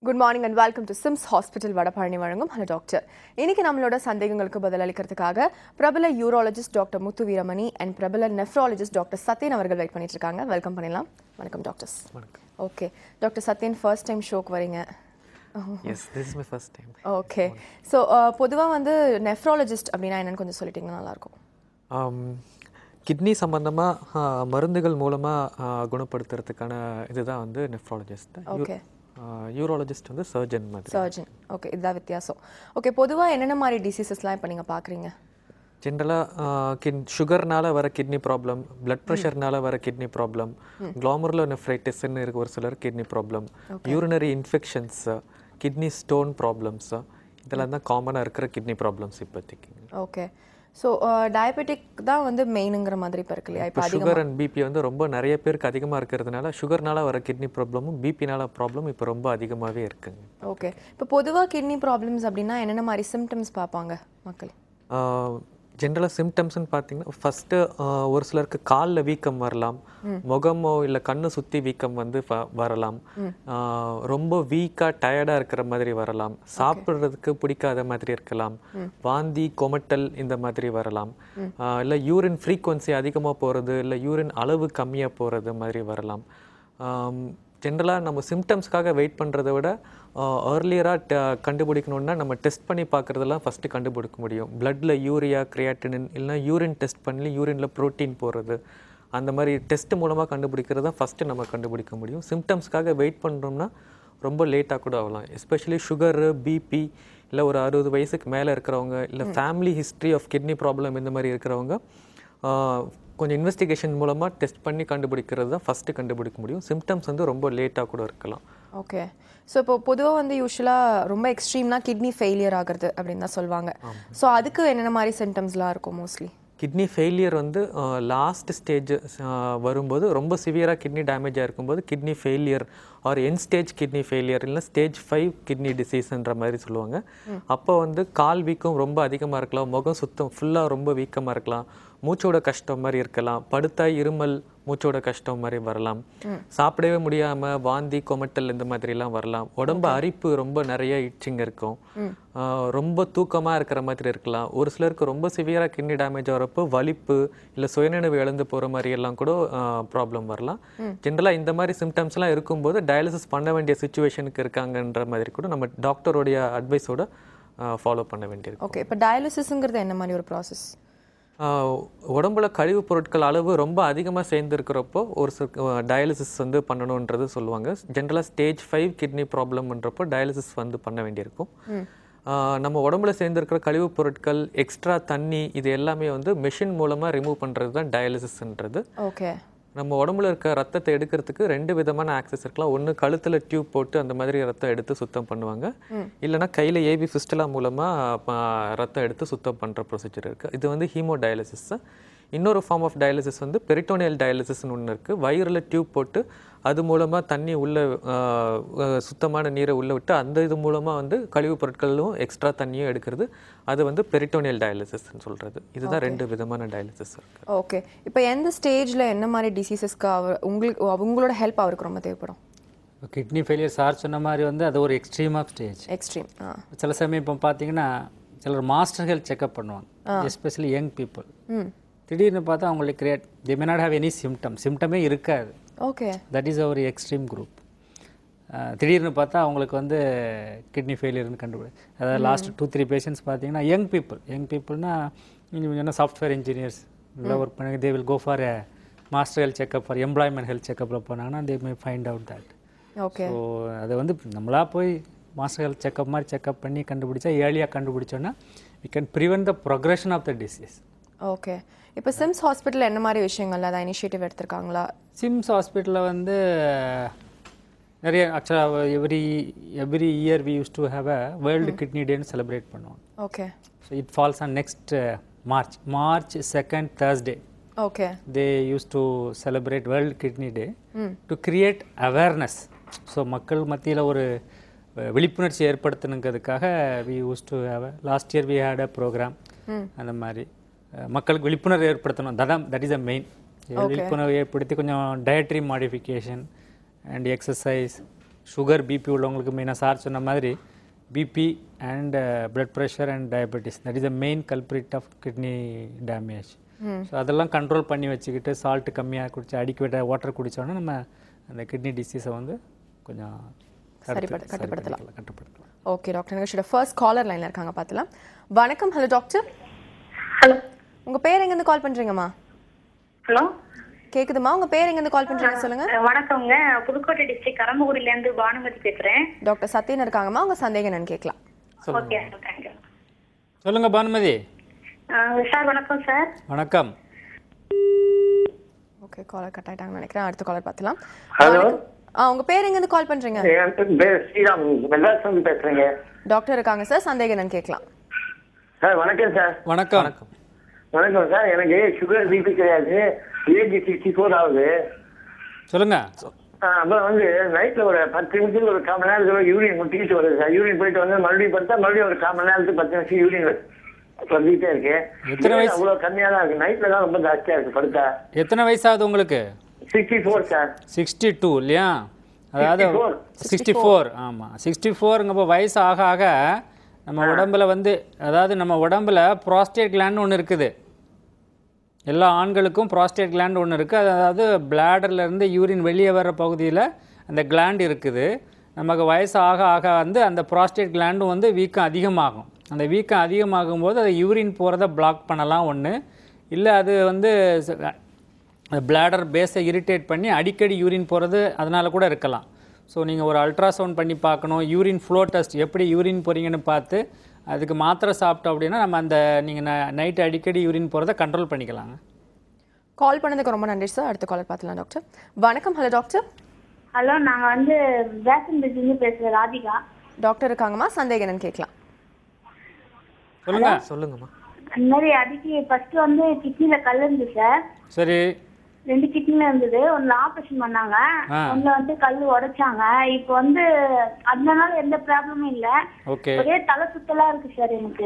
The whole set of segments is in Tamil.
Good morning and welcome to SIMS hospital Vadapalani வழங்கும் ஹலோ டாக்டர் இன்னைக்கு நம்மளோட சந்தேகங்களுக்கு பதிலளிக்கிறதுக்காக பிரபல urologist doctor Muthu Veeramani and பிரபல நெஃப்ராலஜிஸ்ட் டாக்டர் சத்யன் அவர்கள் வெயிட் பண்ணிட்டு இருக்காங்க வெல்கம் பண்ணிடலாம் வணக்கம் டாக்டர்ஸ் வணக்கம் okay doctor Sathyan first time ஷோக்கு வரீங்க yes this is my first time okay so பொதுவாக வந்து நெஃப்ராலஜிஸ்ட் அப்படின்னா என்னன்னு கொஞ்சம் சொல்லிட்டீங்கன்னா நல்லாயிருக்கும் கிட்னி சம்பந்தமாக மருந்துகள் மூலமாக குணப்படுத்துறதுக்கான இதுதான் வந்து நெஃப்ராலஜிஸ்ட் ஓகே யூரோலஜிஸ்ட் வந்து சர்ஜன் மாதிரி சர்ஜன் ஓகே இதுதான் வித்தியாசம் ஓகே பொதுவாக என்னென்ன மாதிரி டிசீசஸ்லாம் இப்போ நீங்கள் பார்க்குறீங்க ஜென்ரலாக கிட் சுகர்னால வர கிட்னி ப்ராப்ளம் பிளட் ப்ரெஷர்னால வர கிட்னி ப்ராப்ளம் குளோமர்லோ நெஃப்ரைட்டிஸ்ன்னு இருக்கு ஒரு சிலர் kidney problem urinary infections kidney stone problems இதெல்லாம் தான் காமனாக இருக்கிற கிட்னி ப்ராப்ளம்ஸ் இப்போதைக்கு ஓகே ஸோ டயபெட்டிக் தான் வந்து மெயினுங்கிற மாதிரி இப்போ இருக்கு இல்லையா இப்போ இப்போ சுகர் அண்ட் பிபி வந்து ரொம்ப நிறைய பேருக்கு அதிகமாக இருக்கிறதுனால சுகர்னால வர கிட்னி ப்ராப்ளமும் பிபினால ப்ராப்ளம் இப்போ ரொம்ப அதிகமாகவே இருக்குங்க ஓகே இப்போ பொதுவாக கிட்னி ப்ராப்ளம்ஸ் அப்படின்னா என்னென்ன மாதிரி சிம்டம்ஸ் பார்ப்பாங்க மக்கள் ஜென்ரலாக சிம்டம்ஸ்னு பார்த்தீங்கன்னா ஃபஸ்ட்டு ஒரு சிலருக்கு காலில் வீக்கம் வரலாம் முகமோ இல்லை கண்ணு சுற்றி வீக்கம் வந்து வ- வரலாம் ஆஹ் ரொம்ப வீக்காக டயர்டாக இருக்கிற மாதிரி வரலாம் சாப்பிட்றதுக்கு பிடிக்காத மாதிரி இருக்கலாம் வாந்தி கொமட்டல் இந்த மாதிரி வரலாம் இல்லை யூரின் ஃப்ரீக்வன்சி அதிகமாக போகிறது இல்லை யூரின் அளவு கம்மியாக போகிறது மாதிரி வரலாம் ஜென்ரலாக நம்ம சிம்டம்ஸ்க்காக வெயிட் பண்ணுறத விட ஏர்லியராக கண்டுபிடிக்கணுன்னா நம்ம டெஸ்ட் பண்ணி பார்க்குறதெல்லாம் ஃபஸ்ட்டு கண்டுபிடிக்க முடியும் பிளட்டில் யூரியா கிரியாட்டினின் இல்லைனா யூரின் டெஸ்ட் பண்ணி யூரினில் புரோட்டீன் போடுறது அந்த மாதிரி டெஸ்ட் மூலமாக கண்டுபிடிக்கிறது தான் ஃபஸ்ட்டு நம்ம கண்டுபிடிக்க முடியும் சிம்டம்ஸ்க்காக வெயிட் பண்ணுறோம்னா ரொம்ப லேட்டாக கூட ஆகலாம் எஸ்பெஷலி சுகரு பிபி இல்லை ஒரு அறுபது வயசுக்கு மேலே இருக்கிறவங்க இல்லை family history of kidney problem இந்த மாதிரி இருக்கிறவங்க ஆஹ், கொஞ்சம் இன்வெஸ்டிகேஷன் மூலமாக டெஸ்ட் பண்ணி கண்டுபிடிக்கிறது தான் ஃபஸ்ட்டு கண்டுபிடிக்க முடியும் சிம்டம்ஸ் வந்து ரொம்ப லேட்டாக கூட இருக்கலாம் ஓகே ஸோ இப்போ பொதுவாக வந்து யூஸ்வலாக ரொம்ப எக்ஸ்ட்ரீம்னா கிட்னி ஃபெயிலியர் ஆகுறது அப்படின்னு தான் சொல்லுவாங்க ஸோ அதுக்கு என்னென்ன மாதிரி சிம்டம்ஸ்லாம் இருக்கும் மோஸ்ட்லி கிட்னி ஃபெயிலியர் வந்து லாஸ்ட் ஸ்டேஜ் வரும்போது ரொம்ப சிவியராக கிட்னி டேமேஜ் இருக்கும்போது kidney failure or end stage kidney failure இல்லை ஸ்டேஜ் ஃபைவ் கிட்னி டிசீஸ்ன்ற மாதிரி சொல்லுவாங்க அப்போ வந்து கால் வீக்கம் ரொம்ப அதிகமாக இருக்கலாம் முகம் சுத்தம் ஃபுல்லாக ரொம்ப வீக்கமாக இருக்கலாம் மூச்சோட கஷ்டம் மாதிரி இருக்கலாம் படுத்தா இருமல் மூச்சோட கஷ்டம் மாதிரி வரலாம் சாப்பிடவே முடியாமல் வாந்தி கொமட்டல் இந்த மாதிரிலாம் வரலாம் உடம்பு அரிப்பு ரொம்ப நிறைய இச்சிங் இருக்கும் ஆஹ் ரொம்ப தூக்கமாக இருக்கிற மாதிரி இருக்கலாம் ஒரு சிலருக்கு ரொம்ப சிவியராக கிட்னி டேமேஜ் வரப்போ வலிப்பு இல்லை சுயநினைவு இழந்து போகிற மாதிரி எல்லாம் கூட ப்ராப்ளம் வரலாம் ஜென்ரலாக இந்த மாதிரி சிம்டம்ஸ்லாம் இருக்கும்போது டயாலிசிஸ் பண்ண வேண்டிய சுச்சுவேஷனுக்கு இருக்காங்கன்ற மாதிரி கூட நம்ம டாக்டருடைய அட்வைஸோட ஃபாலோ பண்ண வேண்டியிருக்கும் ஓகே இப்போ டயாலிசிஸ்ங்கிறது என்ன மாதிரி ஒரு ப்ராசஸ் ஆஹ் உடம்புல கழிவுப் பொருட்கள் அளவு ரொம்ப அதிகமாக சேர்ந்துருக்கிறப்போ ஒரு டயாலிசிஸ் வந்து பண்ணணுன்றது சொல்லுவாங்க ஜென்ரலாக ஸ்டேஜ் ஃபைவ் கிட்னி ப்ராப்ளம்ன்றப்போ டயாலிசிஸ் வந்து பண்ண வேண்டியிருக்கும் ஆஹ் நம்ம உடம்புல சேர்ந்துருக்கிற கழிவுப் பொருட்கள் எக்ஸ்ட்ரா தண்ணி இது எல்லாமே வந்து மெஷின் மூலமாக ரிமூவ் பண்ணுறது தான் டயாலிசிஸ்ன்றது ஓகே நம்ம உடம்புல இருக்க ரத்தத்தை எடுக்கிறதுக்கு ரெண்டு விதமான ஆக்சஸ் இருக்கலாம் ஒன்று கழுத்தில் டியூப் போட்டு அந்த மாதிரி ரத்தம் எடுத்து சுத்தம் பண்ணுவாங்க இல்லைன்னா கையில் ஏபி ஃபிஸ்டலா மூலமாக ரத்தம் எடுத்து சுத்தம் பண்ணுற ப்ரொசீஜர் இருக்குது இது வந்து ஹீமோ டயாலிசிஸ் இன்னொரு ஃபார்ம் ஆஃப் டயாலிசிஸ் வந்து பெரிட்டோனியல் டயாலிசிஸ்னு ஒன்று இருக்குது வயிறில் டியூப் போட்டு அது மூலமாக தண்ணி உள்ள ஆஹ், அஹ், சுத்தமான நீரை உள்ளே விட்டு அந்த இது மூலமாக வந்து கழிவுப் பொருட்களும் எக்ஸ்ட்ரா தண்ணியும் எடுக்கிறது அது வந்து பெரிட்டோனியல் டயாலிசிஸ்ன்னு சொல்கிறது இதுதான் ரெண்டு விதமான டயாலிசிஸ் இருக்குது ஓகே இப்போ எந்த ஸ்டேஜில் என்ன மாதிரி டிசீசஸ்க்கு அவர் உங்களுக்கு உங்களோட ஹெல்ப் அவருக்கு ரொம்ப தேவைப்படும் கிட்னி ஃபெயிலியர் சார் சொன்ன மாதிரி வந்து அது ஒரு எக்ஸ்ட்ரீம் ஆஃப் ஸ்டேஜ் எக்ஸ்ட்ரீம் ஆ சில சமயம் இப்போ பார்த்தீங்கன்னா சிலர் மாஸ்டர் ஹெல்த் செக்அப் பண்ணுவாங்க எஸ்பெஷலி யங் பீப்புள் ம் திடீர்னு பார்த்தா அவங்களுக்கு create the may not have any symptom சிம்டமே இருக்காது okay that is our extreme group திடீர்னு பார்த்தா அவங்களுக்கு வந்து கிட்னி ஃபெயிலியர்னு கண்டுபிடி அதாவது லாஸ்ட் டூ த்ரீ பேஷண்ட்ஸ் பார்த்தீங்கன்னா யங் பீப்புள் யங் பீப்புள்னா என்ன சாஃப்ட்வேர் இன்ஜினியர்ஸ் இல்லை ஒர்க் பண்ணி they will go for a master health checkup for employment health செக்கப்பில் போனாங்கன்னா they may find out that okay so அதை வந்து நம்மளா போய் மாஸ்டர் ஹெல்த் செக்அப் மாதிரி செக்அப் பண்ணி கண்டுபிடிச்சா ஏர்லியாக கண்டுபிடிச்சோன்னா we can prevent the progression of the disease okay இப்போ சிம்ஸ் ஹாஸ்பிட்டல் என்ன மாதிரி விஷயங்கள்ல அதை இனிஷியேட்டிவ் எடுத்திருக்காங்களா சிம்ஸ் ஹாஸ்பிட்டலில் வந்து நிறைய ஆக்சுவலாக every every year we use to have a world kidney டேன்னு செலிப்ரேட் பண்ணுவோம் okay so it falls on next March March second Thursday okay they use to celebrate world kidney day to create awareness so மக்கள் மத்தியில் ஒரு அஹ், விழிப்புணர்ச்சி ஏற்படுத்தணுங்கிறதுக்காக we use to have last year we had a program அந்த மாதிரி அஹ், மக்களுக்கு விழிப்புணர்வு ஏற்படுத்தணும் தடம் தட் இஸ் அ மெயின் விழிப்புணர்வு ஏற்படுத்தி கொஞ்சம் dietary modification and exercise sugar BP உள்ளவங்களுக்கு மெயினாக சார் சொன்ன மாதிரி BP and blood pressure and diabetes that is the main culprit of kidney damage so அதெல்லாம் கண்ட்ரோல் பண்ணி வச்சுக்கிட்டு சால்ட்டு கம்மியாக குடிச்சு அடிக்கவேட்ட வாட்டர் குடித்தோன்னா நம்ம அந்த கிட்னி டிசீஸை வந்து கொஞ்சம் தடுத்து- சரிப்படு- சரி கட்டுப்படுத்தலாம். பண்ணிக்கலாம், கட்டுப்படுத்தலாம் ஓகே டாக்டர் நிகழ்ச்சியோட ஃபர்ஸ்ட் காலர் லைன்ல இருக்காங்க பார்த்துலாம் வணக்கம் ஹலோ டாக்டர் ஹலோ உங்க பேர் எங்கேருந்து கால் பண்றீங்கம்மா ஹலோ கேக்குதுமா உங்க பேர் எங்கேருந்து கால் பண்றீங்க சொல்லுங்க அஹ் வணக்கங்க புதுக்கோட்டை டிஸ்ட்ரிக்ட் கரம்பகுடியில இருந்து பானுமதி பேசுறேன் டாக்டர் சத்யன் இருக்காங்கம்மா உங்க சந்தேகம் என்னன்னு கேட்கலாம் ஓகே தேங்க்யூ சொல்லுங்கள் பானுமதி சார் வணக்கம் சார் வணக்கம் ஓகே காலர் கட் ஆயிட்டாங்கன்னு நினைக்கிறேன் அடுத்த காலர் பார்த்துலாம் ஹலோ ஆ உங்க பேர் எங்கேருந்து கால் பண்றீங்க என் பேர் ஸ்ரீராம் மெட்ராஸ் வந்து பேசுறேங்க டாக்டர் இருக்காங்க சார் சந்தேகம் என்னன்னு கேட்கலாம் சார் வணக்கம் சார் வணக்கம் வணக்கம் சார் எனக்கு சுகர் பிபி கிடையாது ஏஜ் சிக்ஸ்டி ஃபோர் ஆகுது சொல்லுங்கள் ஆ, அப்புறம் வந்து நைட்ல ஒரு பத்து நிமிஷத்துக்கு ஒரு கால் மணி நேரத்துக்கு யூரின் முட்டிக்கிட்டு வருது சார் யூரின் போயிட்டு வந்து மறுபடியும் படுத்தா மறுபடியும் ஒரு கால் மணி நேரத்துக்கு பத்து நிமிஷம் யூரின் வந்துகிட்டே இருக்கு எத்தனை வயசு? அவ்வளவு கம்மியா தான் இருக்கு நைட்ல தான் ரொம்ப ஜாஸ்தியா இருக்கு படுத்தா எத்தனை வயசாகுது உங்களுக்கு sixty four sir sixty two இல்லையா அதாவது 64. சிக்ஸ்டி ஃபோர் ஆமாம் சிக்ஸ்டி ஃபோருங்கப்போ வயசு ஆக ஆக நம்ம உடம்புல வந்து அதாவது நம்ம உடம்புல ப்ராஸ்டேட் கிளாண்ட் ஒன்று இருக்குது எல்லா ஆண்களுக்கும் ப்ராஸ்டேட் கிளாண்ட் ஒன்று இருக்குது அதாவது bladderல இருந்து யூரின் வெளியே வர்ற பகுதியில் அந்த கிளாண்ட் இருக்குது நமக்கு வயசு ஆக ஆக வந்து அந்த ப்ராஸ்டேட் கிளாண்டும் வந்து வீக்கம் அதிகமாகும் அந்த வீக்கம் அதிகமாகும் போது அது யூரின் போகிறத பிளாக் பண்ணலாம் ஒன்று இல்லை அது வந்து ச- பிளாடர் பேஸை இரிட்டேட் பண்ணி அடிக்கடி யூரின் போகிறது அதனால கூட இருக்கலாம் ஸோ நீங்கள் ஒரு அல்ட்ராசவுண்ட் பண்ணி பார்க்கணும் யூரின் ஃப்ளோ டெஸ்ட் எப்படி யூரின் போகிறீங்கன்னு பார்த்து அதுக்கு மாத்திரை சாப்பிட்டோம் அப்படின்னா நம்ம அந்த நீங்கள் நைட்டு அடிக்கடி யூரின் போகிறத கண்ட்ரோல் பண்ணிக்கலாங்க கால் பண்ணதுக்கு ரொம்ப நன்றி சார் அடுத்த காலர் பார்த்துலாம் டாக்டர் வணக்கம் ஹலோ டாக்டர் ஹலோ நாங்க வந்து வேசன் பிரிட்ஜிலிருந்து பேசுறேன் ராதிகா டாக்டர் இருக்காங்கம்மா சந்தேகம் என்னன்னு கேட்கலாம் சொல்லுங்கள் சொல்லுங்கம்மா இந்த மாதிரி அடிக்கி ஃபர்ஸ்ட் வந்து கிட்னில கல் இருந்து சார் சரி ரெண்டு கிட்னில இருந்தது ஒன்னு ஆபரேஷன் பண்ணாங்க ஆ. ஒண்ணுல வந்து கல் உடைச்சாங்க இப்போ வந்து அதனால எந்த ப்ராப்ளமும் இல்ல ஓகே ஒரே தலை சுத்தலா இருக்கு சார் எனக்கு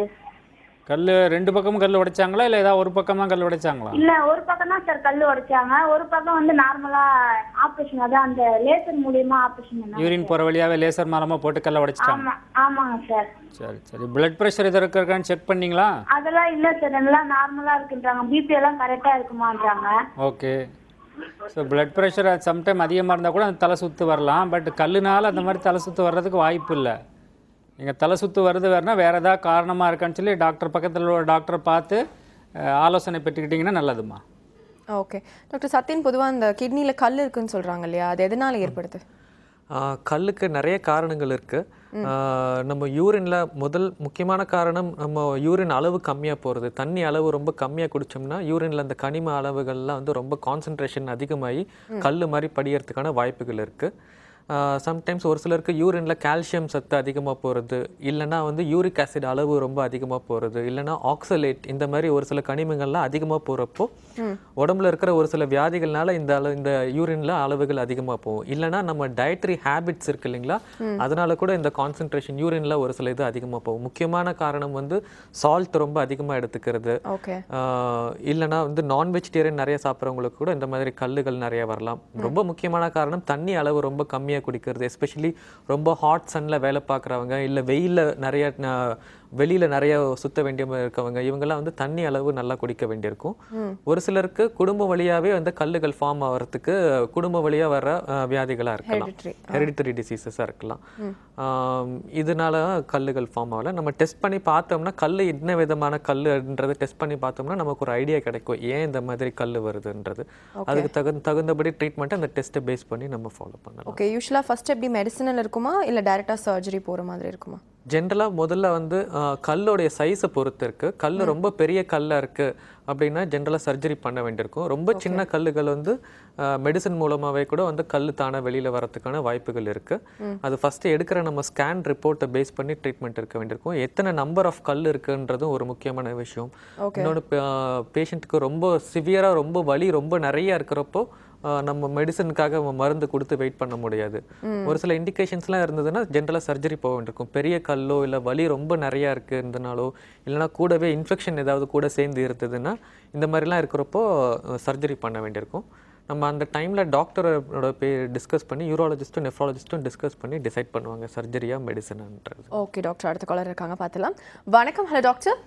கல் ரெண்டு பக்கமும் கல் உடைச்சாங்களா இல்லை ஏதாவது ஒரு பக்கம் தான் கல் உடைச்சாங்களா இல்ல ஒரு பக்கம் தான் சார் கல் உடைச்சாங்க ஒரு பக்கம் வந்து நார்மலா ஆபரேஷன் அதான் அந்த லேசர் மூலியமா ஆபரேஷன் பண்ணாங்க யூரின் போகிற வழியாகவே லேசர் மூலமாக போட்டு கல்லை உடைச்சிட்டாங்க ஆமா ஆமாங்க சார் சரி சரி பிளட் ப்ரெஷர் எது இருக்கான்னு செக் பண்ணீங்களா அதெல்லாம் இல்ல சார் எல்லாம் நார்மலா இருக்குன்றாங்க பிபி எல்லாம் கரெக்டா இருக்குமான்றாங்க okay so blood pressure sometime அதிகமாக இருந்தால் கூட அந்த தலை சுத்து வரலாம் பட் கல்லுனால அந்த மாதிரி தலை சுத்து வர்றதுக்கு வாய்ப்பு இல்லை நீங்கள் தலை சுத்து வருது வேறுனா வேறு ஏதாவது காரணமாக இருக்கான்னு சொல்லி டாக்டர் பக்கத்தில் உள்ள டாக்டரை பார்த்து அஹ், ஆலோசனை பெற்றுக்கிட்டிங்கன்னா நல்லதுமா ஓகே டாக்டர் சத்யன் பொதுவா அந்த கிட்னில கல் இருக்குன்னு சொல்றாங்க இல்லையா அது எதனால ஏற்படுது ஆஹ் கல்லுக்கு நிறைய காரணங்கள் இருக்குது நம்ம யூரின்ல முதல் முக்கியமான காரணம் நம்ம யூரின் அளவு கம்மியாக போகிறது தண்ணி அளவு ரொம்ப கம்மியாக குடிச்சோம்னா யூரின்ல அந்த கனிம அளவுகள்லாம் வந்து ரொம்ப கான்சன்ட்ரேஷன் அதிகமாகி கல் மாதிரி படியறதுக்கான வாய்ப்புகள் இருக்குது சம்டைம்ஸ் ஒரு சிலருக்கு யூரின்ல கால்சியம் சத்து அதிகமாக போகிறது இல்லைன்னா வந்து யூரிக் ஆசிட் அளவு ரொம்ப அதிகமாக போகிறது இல்லைன்னா ஆக்சலேட் இந்த மாதிரி ஒரு சில கனிமங்கள்லாம் அதிகமாக போகிறப்போ உடம்புல இருக்கிற ஒரு சில வியாதிகள்னால இந்த அளவு இந்த யூரின்ல அளவுகள் அதிகமாக போகும் இல்லைன்னா நம்ம டயட்ரி ஹேபிட்ஸ் இருக்கு இல்லைங்களா அதனால கூட இந்த கான்சென்ட்ரேஷன் யூரின்ல ஒரு சில இது அதிகமாக போகும் முக்கியமான காரணம் வந்து சால்ட் ரொம்ப அதிகமாக எடுத்துக்கிறது ஓகே ஆஹ் இல்லைன்னா வந்து நான் வெஜிடேரியன் நிறைய சாப்பிட்றவங்களுக்கு கூட இந்த மாதிரி கல்லுகள் நிறைய வரலாம் ரொம்ப முக்கியமான காரணம் தண்ணி அளவு ரொம்ப கம்மியாக குடிக்கிறது எஸ்பெஷலி ரொம்ப ஹாட் சன்ல வேலை பார்க்குறவங்க இல்லை வெயில்ல நிறைய ந- வெளியில நிறைய சுத்த வேண்டிய இருக்கவங்க இவங்கெல்லாம் வந்து தண்ணி அளவு நல்லா குடிக்க வேண்டியிருக்கும் ஒரு சிலருக்கு குடும்ப வழியாவே வந்து கல்லுகள் ஃபார்ம் ஆகிறதுக்கு குடும்ப வழியா வர ஆஹ், வியாதிகளா இருக்கலாம் Hereditary. ஹெரிடிட்டரி டிசீசஸாக இருக்கலாம் ஆம், இதனால கல்லுகள் ஃபார்ம் ஆகல நம்ம டெஸ்ட் பண்ணி பார்த்தோம்னா கல் என்ன விதமான கல்லுன்றதை டெஸ்ட் பண்ணி பார்த்தோம்னா நமக்கு ஒரு ஐடியா கிடைக்கும் ஏன் இந்த மாதிரி கல் வருதுன்றது அதுக்கு தகுந்த தகுந்தபடி ட்ரீட்மெண்ட்டை அந்த டெஸ்ட்டை பேஸ் பண்ணி நம்ம ஃபாலோ பண்ணலாம் ஓகே யூஸ்வலா ஃபர்ஸ்ட் எப்படி மெடிசனல் இருக்குமா இல்ல டைரக்டா சர்ஜரி போற மாதிரி இருக்குமா ஜென்ரலாக முதல்ல வந்து ஆஹ், கல்லுடைய சைஸை பொறுத்து இருக்கு கல் ரொம்ப பெரிய கல்லா இருக்கு அப்படின்னா ஜென்ரலாக சர்ஜரி பண்ண வேண்டியிருக்கும் ரொம்ப சின்ன கல்லுகள் வந்து மெடிசன் மூலமாவே கூட வந்து கல் தானே வெளியில வரதுக்கான வாய்ப்புகள் இருக்கு அது ஃபர்ஸ்ட் எடுக்கிற நம்ம ஸ்கேன் ரிப்போர்ட்டை பேஸ் பண்ணி ட்ரீட்மெண்ட் இருக்க வேண்டியிருக்கும் எத்தனை நம்பர் ஆஃப் கல் இருக்குன்றதும் ஒரு முக்கியமான விஷயம் இன்னொன்று பேஷண்ட்டுக்கு ரொம்ப சிவியரா ரொம்ப வலி ரொம்ப நிறைய இருக்கிறப்போ ஆஹ் நம்ம மெடிசனுக்காக மருந்து கொடுத்து வெயிட் பண்ண முடியாது ஒரு சில இண்டிகேஷன்ஸ்லாம் இருந்ததுன்னா ஜென்ரலாக சர்ஜரி போக வேண்டியிருக்கும் பெரிய கல்லோ இல்லை வலி ரொம்ப நிறையா இருக்குன்றனாலோ இல்லைனா கூடவே இன்ஃபெக்ஷன் ஏதாவது கூட சேர்ந்து இருந்ததுன்னா இந்த மாதிரிலாம் இருக்கிறப்போ சர்ஜரி பண்ண வேண்டியிருக்கும் நம்ம அந்த டைமில் டாக்டரோட பே டிஸ்கஸ் பண்ணி யூரோலஜிஸ்ட்டும் நெஃப்ராலஜிஸ்ட்டும் டிஸ்கஸ் பண்ணி டிசைட் பண்ணுவாங்க சர்ஜரியா மெடிசன்ன்றது ஓகே டாக்டர் அடுத்த காலர் இருக்காங்க பார்த்துலாம் வணக்கம் ஹலோ டாக்டர்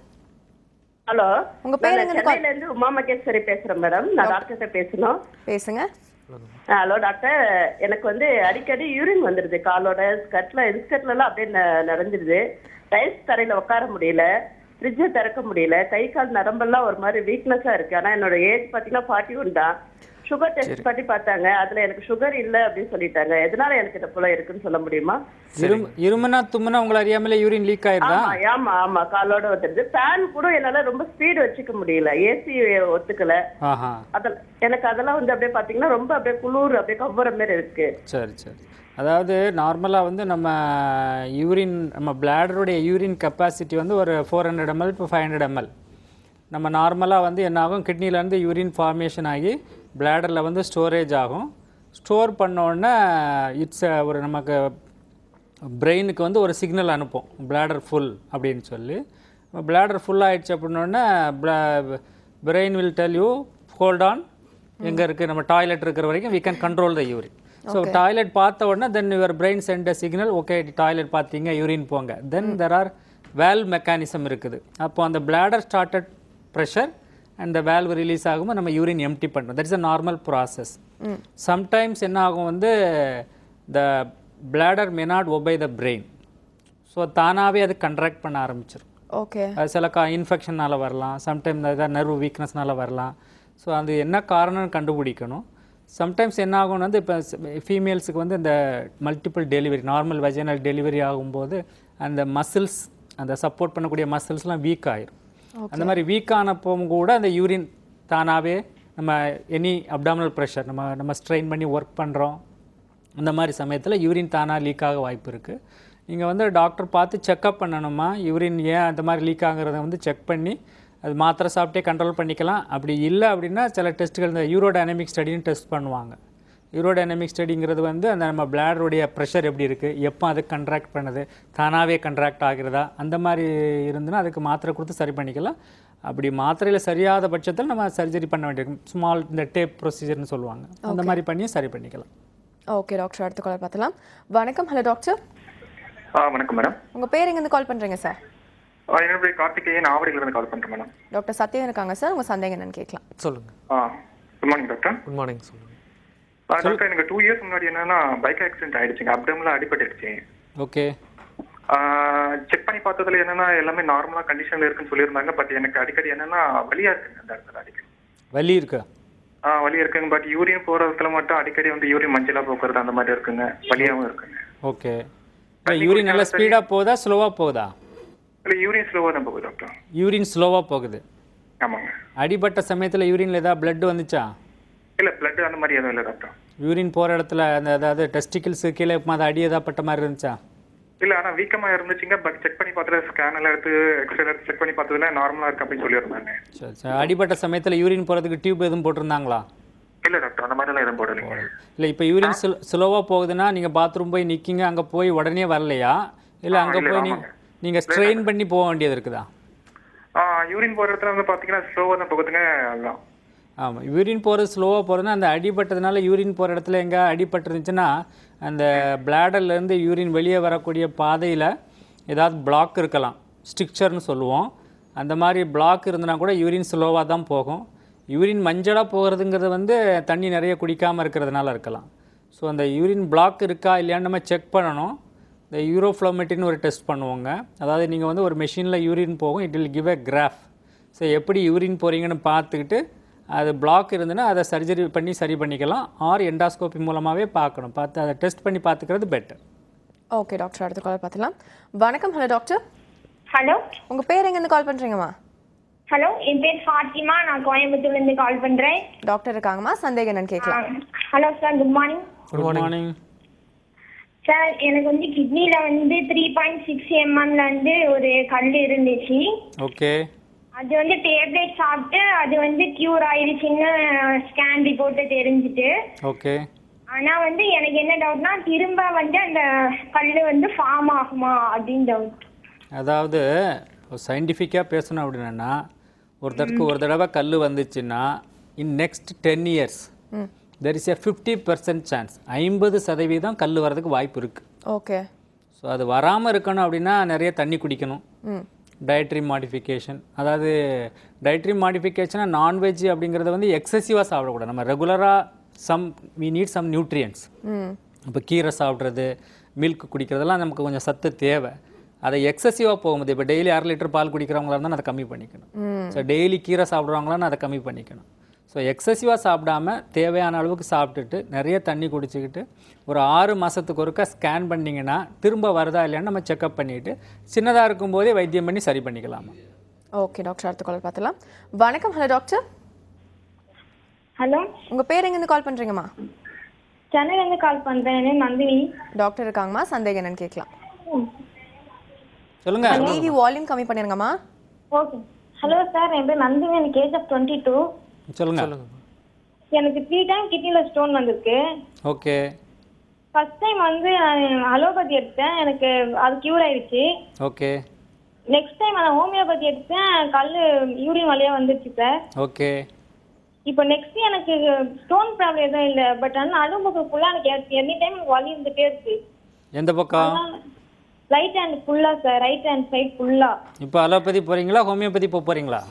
ஹலோ உங்க பேர் நான் எங்க சென்னையில இருந்து உமா மகேஸ்வரி பேசுறேன் மேடம் நான் டாக்டர்கிட்ட பேசணும் பேசுங்க ஹலோ டாக்டர் எனக்கு வந்து அடிக்கடி யூரின் வந்துடுது காலோட ஸ்கர்ட்ல இன்ஸ்கர்ட்ல எல்லாம் அப்படியே ந- நிறைஞ்சிடுது டைல்ஸ் தரையில உட்கார முடியல ஃப்ரிட்ஜை திறக்க முடியல கை கால் நரம்பெல்லாம் ஒரு மாதிரி வீக்னஸா இருக்கு ஆனா என்னோட ஏஜ் பாத்தீங்கன்னா ஃபார்ட்டி ஒன் தான் சுகர் டெஸ்ட் பண்ணி பார்த்தாங்க அதுல எனக்கு சுகர் இல்ல அப்படின்னு சொல்லிட்டாங்க எதனால எனக்கு இது போல இருக்குன்னு சொல்ல முடியுமா இரும் இருமுனா தும்முனா உங்களை அறியாமலே யூரின் லீக் ஆயிருதா ஆமா ஆமா ஆமா காலோட வந்துடுது ஃபேன் கூட என்னால ரொம்ப ஸ்பீடு வச்சுக்க முடியல ஏசி ஒத்துக்கல ஆஹா அதில் எனக்கு அதெல்லாம் வந்து அப்படியே பார்த்தீங்கன்னா ரொம்ப அப்படியே குளிர் அப்படியே கவ்வுற மாதிரி இருக்கு சரி சரி அதாவது நார்மலாக வந்து நம்ம யூரின் நம்ம பிளாடருடைய யூரின் கெப்பாசிட்டி வந்து ஒரு ஃபோர் ஹண்ட்ரட் எம்எல் இப்போ ஃபைவ் ஹண்ட்ரட் எம்எல் நம்ம நார்மலாக வந்து என்ன ஆகும் கிட்னிலேருந்து யூரின் ஃபார்மேஷன் ஆகி பிளாடரில் வந்து ஸ்டோரேஜ் ஆகும் ஸ்டோர் உடனே இட்ஸ் ஒரு நமக்கு பிரெயினுக்கு வந்து ஒரு சிக்னல் அனுப்பும் பிளாடர் ஃபுல் அப்படின்னு சொல்லி பிளாடர் ஃபுல் ஆயிடுச்சு அப்படின்னோடனே brain will tell you hold on எங்கே இருக்குது நம்ம டாய்லெட் இருக்கிற வரைக்கும் we can control the urine so toilet பார்த்த உடனே then your brain send signal okay toilet பார்த்தீங்க யூரின் போங்க then there are valve mechanism இருக்குது அப்போ அந்த bladder started pressure and the valve release ஆகும்போது நம்ம யூரின் எம்டி பண்ணுறோம் that is a normal process sometimes என்ன ஆகும் வந்து the bladder may not obey the brain so தானாகவே அது கண்ட்ராக்ட் பண்ண ஆரம்பிச்சிடும் ஓகே அது சில கா இன்ஃபெக்ஷனால் வரலாம் சம்டைம் ஏதாவது நர்வ் வீக்னஸ்னால வரலாம் ஸோ அது என்ன காரணம்னு கண்டுபிடிக்கணும் சம்டைம்ஸ் என்ன ஆகும்னு வந்து இப்போ ஃபீமேல்ஸுக்கு வந்து இந்த multiple delivery normal vaginal delivery ஆகும்போது அந்த மசில்ஸ் அந்த சப்போர்ட் பண்ணக்கூடிய மசில்ஸ்லாம் வீக் ஆயிரும் அந்த மாதிரி வீக் ஆனப்பவும் கூட அந்த யூரின் தானாகவே நம்ம எனி அப்டாமினல் ப்ரெஷர் நம்ம நம்ம ஸ்ட்ரெயின் பண்ணி ஒர்க் பண்ணுறோம் அந்த மாதிரி சமயத்தில் யூரின் தானாக லீக் ஆக வாய்ப்பு இருக்குது நீங்கள் வந்து டாக்டர் பார்த்து செக்கப் பண்ணணுமா யூரின் ஏன் அந்த மாதிரி லீக் ஆகுறத வந்து செக் பண்ணி அது மாத்திரை சாப்பிட்டே கண்ட்ரோல் பண்ணிக்கலாம் அப்படி இல்லை அப்படின்னா சில டெஸ்ட்டுகள் இந்த யூரோடைனமிக் ஸ்டடின்னு டெஸ்ட் பண்ணுவாங்க யூரோடைனமிக் ஸ்டடிங்கிறது வந்து அந்த நம்ம பிளாடருடைய ப்ரெஷர் எப்படி இருக்குது எப்போ அது கண்ட்ராக்ட் பண்ணுது தானாகவே கண்ட்ராக்ட் ஆகிறதா அந்த மாதிரி இருந்துன்னா அதுக்கு மாத்திரை கொடுத்து சரி பண்ணிக்கலாம் அப்படி மாத்திரையில் சரியாத பட்சத்தில் நம்ம சர்ஜரி பண்ண வேண்டியிருக்கும் ஸ்மால் இந்த டேப் ப்ரொசீஜர்னு சொல்லுவாங்க அந்த மாதிரி பண்ணி சரி பண்ணிக்கலாம் ஓகே டாக்டர் அடுத்த காலர் பார்த்தலாம் வணக்கம் ஹலோ டாக்டர் ஆ வணக்கம் மேடம் உங்க பேர் எங்கேருந்து கால் பண்றீங்க சார் ஆ, என்னுடைய கார்த்திகேயன் ஆவடியிலிருந்து கால் பண்ணுறேன் மேடம் டாக்டர் சத்யம் இருக்காங்க சார் உங்க சந்தேகம் என்னன்னு கேட்கலாம் சொல்லுங்கள் ஆ good morning doctor good morning சொல்லுங்கள் ஆ, டாக்டர் எனக்கு டூ இயர்ஸ் முன்னாடி என்னன்னா பைக் ஆக்சிடென்ட் ஆயிடுச்சுங்க அப்டம்ல அடிபட்டுடுச்சு ஓகே செக் பண்ணி பார்த்ததுல என்னன்னா எல்லாமே நார்மலா கண்டிஷன்ல இருக்குன்னு சொல்லியிருந்தாங்க பட் எனக்கு அடிக்கடி என்னன்னா வலியா இருக்குங்க அந்த இடத்துல அடிக்கடி வலி இருக்கா ஆ வலி இருக்குங்க பட் யூரின் போறதுல மட்டும் அடிக்கடி வந்து யூரின் மஞ்சளா போக்குறது அந்த மாதிரி இருக்குங்க வலியாவும் இருக்குங்க ஓகே யூரின் நல்லா ஸ்பீடாக போகுதா ஸ்லோவாக போகுதா இல்ல யூரின் ஸ்லோவா தான் போகுது டாக்டர் யூரின் ஸ்லோவாக போகுது ஆமாங்க அடிபட்ட சமயத்தில் யூரின்ல ஏதாவது blood வந்துச்சா இல்ல பிளட் அந்த மாதிரி எதுவும் இல்லை டாக்டர் யூரின் போகிற இடத்துல அந்த அதாவது டெஸ்டிகிள்ஸு கீழே மாதிரி அடி ஏதாப்பட்ட மாதிரி இருந்துச்சா இல்ல ஆனா வீக்கமா இருந்துச்சுங்க பட் செக் பண்ணி பார்த்ததுல ஸ்கேன் எல்லாம் எடுத்து எக்ஸ்ரே எடுத்து செக் பண்ணி பார்த்ததுல நார்மலா இருக்கு அப்படின்னு சொல்லியிருந்தாங்க சரி சரி அடிபட்ட சமயத்தில் யூரின் போகிறதுக்கு டியூப் எதுவும் போட்டிருந்தாங்களா இல்ல டாக்டர் அந்த மாதிரிலாம் எதுவும் போடலைங்க இல்லை இப்போ யூரின் ஸ்லோ ஸ்லோவாக போகுதுன்னா நீங்கள் பாத்ரூம் போய் நிற்கிங்க அங்கே போய் உடனே வரலையா இல்லை அங்கே இல்ல, போய் நீ ஆமாங்க. நீங்கள் ஸ்ட்ரெயின் பண்ணி போக வேண்டியது இருக்குதா ஆ யூரின் போற இடத்துல வந்து பாத்தீங்கன்னா ஸ்லோவா தான் போகுதுங்க அதுதான் ஆமாம் யூரின் போகிறது ஸ்லோவாக போகிறதுனா அந்த அடிபட்டதுனால யூரின் போகிற இடத்துல எங்கே அடிபட்டுருந்துச்சுன்னா அந்த பிளாடர்லேருந்து யூரின் வெளியே வரக்கூடிய பாதையில் ஏதாவது பிளாக் இருக்கலாம் ஸ்ட்ரிக்சர்னு சொல்லுவோம் அந்த மாதிரி பிளாக் இருந்தனா கூட யூரின் ஸ்லோவாக தான் போகும் யூரின் மஞ்சளாக போகிறதுங்கிறது வந்து தண்ணி நிறைய குடிக்காமல் இருக்கிறதுனால இருக்கலாம் ஸோ அந்த யூரின் பிளாக் இருக்கா இல்லையான்னு நம்ம செக் பண்ணணும் இந்த யூரோஃப்ளோமெட்ரின்னு ஒரு டெஸ்ட் பண்ணுவோங்க அதாவது நீங்கள் வந்து ஒரு மெஷினில் யூரின் போகும் it will give a graph so எப்படி யூரின் போகிறீங்கன்னு பார்த்துக்கிட்டு அது பிளாக் இருந்ததுன்னா அதை சர்ஜரி பண்ணி சரி பண்ணிக்கலாம் ஆர் எண்டாஸ்கோபி மூலமாகவே பார்க்கணும் பார்த்து அதை டெஸ்ட் பண்ணி பார்த்துக்கிறது பெட்டர் ஓகே டாக்டர் அடுத்த கால் பார்த்தலாம் வணக்கம் ஹலோ டாக்டர் ஹலோ உங்க பேர் எங்கேருந்து கால் பண்றீங்கம்மா ஹலோ என் பேர் ஃபாத்திமா நான் கோயம்புத்தூர்ல இருந்து கால் பண்றேன் டாக்டர் இருக்காங்கம்மா சந்தேகம் என்னன்னு கேட்கலாம் hello sir good morning good morning sir எனக்கு வந்து கிட்னில வந்து த்ரீ பாயிண்ட் சிக்ஸ் எம்எம்ல வந்து ஒரு கல் இருந்துச்சு ஓகே அது வந்து டேப்லெட் சாப்பிட்டு அது வந்து கியூர் ஆயிடுச்சுன்னு ஸ்கேன் ரிப்போர்ட்டு தெரிஞ்சுட்டு ஓகே ஆனா வந்து எனக்கு என்ன டவுட்னா திரும்ப வந்து அந்த கல் வந்து ஃபார்ம் ஆகுமா அப்படின்னு டவுட் அதாவது சயின்டிஃபிக்காக பேசணும் அப்படின்னா ஒருத்தருக்கு ஒரு தடவை கல் வந்துச்சுன்னா in next ten years there is a fifty percent chance ஐம்பது சதவீதம் கல் வரதுக்கு வாய்ப்பு இருக்குது ஓகே ஸோ அது வராமல் இருக்கணும் அப்படின்னா நிறைய தண்ணி குடிக்கணும் ம் டயட்ரி மாடிஃபிகேஷன் அதாவது டயட்ரி மாடிஃபிகேஷனாக நான்வெஜ் அப்படிங்கிறத வந்து எக்ஸசிவாக சாப்பிடக்கூடாது நம்ம ரெகுலராக some we need some nutrients ம் இப்போ கீரை சாப்பிட்றது மில்க் குடிக்கிறதெல்லாம் நமக்கு கொஞ்சம் சத்து தேவை அதை எக்ஸசிவாக போகும்போது இப்போ டெய்லி அரை லிட்டர் பால் குடிக்கிறவங்களா இருந்தால் அதை கம்மி பண்ணிக்கணும் ஸோ டெய்லி கீரை சாப்பிட்றவங்களாம் அதை கம்மி பண்ணிக்கணும் ஸோ எக்ஸசிவாக சாப்பிடாம தேவையான அளவுக்கு சாப்பிட்டுட்டு நிறைய தண்ணி குடிச்சிக்கிட்டு ஒரு ஆறு மாதத்துக்கு ஒருக்கா ஸ்கேன் பண்ணிங்கன்னா திரும்ப வருதா இல்லையான்னு நம்ம செக்அப் பண்ணிவிட்டு சின்னதாக இருக்கும்போதே வைத்தியம் பண்ணி சரி பண்ணிக்கலாமா ஓகே டாக்டர் அடுத்த கால் பார்த்துலாம் வணக்கம் ஹலோ டாக்டர் ஹலோ உங்க பேர் எங்கேருந்து கால் பண்றீங்கம்மா சென்னையிலேருந்து கால் பண்ணுறேன் என் name நந்தினி டாக்டர் இருக்காங்கம்மா சந்தேகம் என்னன்னு கேட்கலாம் சொல்லுங்க டிவி வால்யூம் கம்மி பண்ணிருங்கம்மா ஓகே ஹலோ சார் என் பேர் நந்தினி எனக்கு ஏஜ் ஆஃப் டுவெண்ட்டி டூ சொல்லுங்க எனக்கு த்ரீ டைம் கிட்னியில் ஸ்டோன் வந்திருக்கு ஓகே ஃபர்ஸ்ட் டைம் வந்து நான் அலோபதி எடுத்தேன் எனக்கு அது க்யூர் ஆயிடுச்சு ஓகே நெக்ஸ்ட் டைம் நான் ஹோமியோபதி எடுத்தேன் கல் யூரின் வழியாக வந்துருச்சு சார் ஓகே இப்போ நெக்ஸ்ட் எனக்கு ஸ்டோன் ப்ராப்ளம் எதுவும் இல்லை பட் ஆனால் அலும்புக்கு ஃபுல்லாக எனக்கு எனி டைம் வலி இருந்துகிட்டே இருக்கு எந்த பக்கம் ரைட் ஹேண்ட் ஃபுல்லாக சார் ரைட் ஹேண்ட் சைட் ஃபுல்லாக இப்போ அலோபதி போகிறீங்களா ஹோமியோபதி போக போகிறீங்களா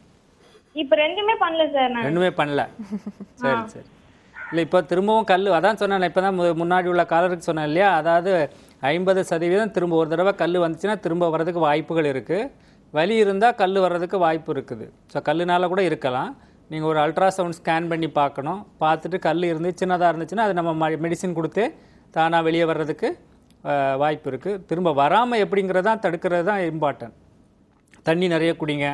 இப்போ ரெண்டுமே பண்ணல சார் நான் ரெண்டுமே பண்ணல சரி சரி இல்லை இப்போ திரும்பவும் கல் அதான் சொன்னேன் இப்போ தான் முன்னாடி உள்ள காலருக்கு சொன்னேன் இல்லையா அதாவது ஐம்பது சதவீதம் திரும்ப ஒரு தடவை கல் வந்துச்சுன்னா திரும்ப வர்றதுக்கு வாய்ப்புகள் இருக்குது வலி இருந்தால் கல் வர்றதுக்கு வாய்ப்பு இருக்குது ஸோ கல்லுனால கூட இருக்கலாம் நீங்கள் ஒரு அல்ட்ராசவுண்ட் ஸ்கேன் பண்ணி பார்க்கணும் பார்த்துட்டு கல் இருந்து சின்னதாக இருந்துச்சுன்னா அது நம்ம மெடிசின் கொடுத்து தானாக வெளியே வர்றதுக்கு அஹ், வாய்ப்பு இருக்குது திரும்ப வராமல் எப்படிங்கிறதான் தடுக்கிறது தான் இம்பார்ட்டன்ட் தண்ணி நிறைய குடிங்க